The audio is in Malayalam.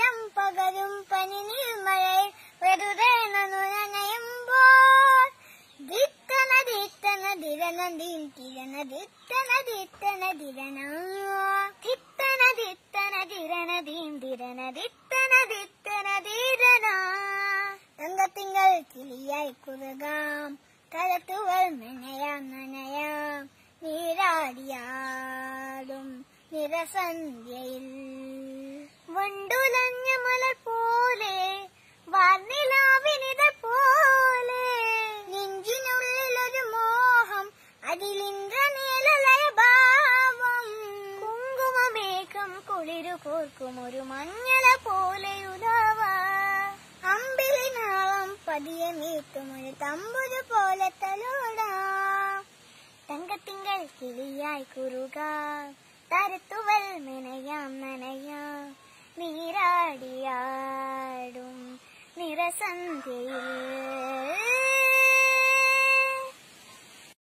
നേരം പകരും പനി നീർമഴയിൽ വെറുതെ നനു നനയുമ്പോൾ ദിത്തന ദിത്തന ദിരന ദീൻ തിരന ദിത്തന ദിത്തന ദിരന ദിത്തന ദിത്തന ദിരന ദീൻ ദിരന ദിത്തന ദിത്തന ദിരന തങ്കത്തിങ്കൾ കിളിയായി കുറുകാം കലത്തുവൽ മെനയാം നനയാം നീരാടിയാടും നിറസന്ധ്യയിൽ വണ്ടുലഞ്ഞ മലർ പോലെ വാർനിലാവിനിത പോലെ നെഞ്ചിനുള്ളിലൊരു മോഹം അതിലിന്ദ്രനീലലയ ഭാവം കുങ്കുമമേഘം കുളിരു കോർക്കും ഒരു മഞ്ഞള പോലെ ഉദാവ അമ്പിളിനാളം പതിയെ മീട്ടും ഒരു തമ്പുരു പോലെ തലോടാം തങ്കത്തിങ്കൾ കിളിയായി കുറുക തരത്തുവൽ മെനയാം നനയാം നീരാടിയാടും നിറസന്ധ്യയിൽ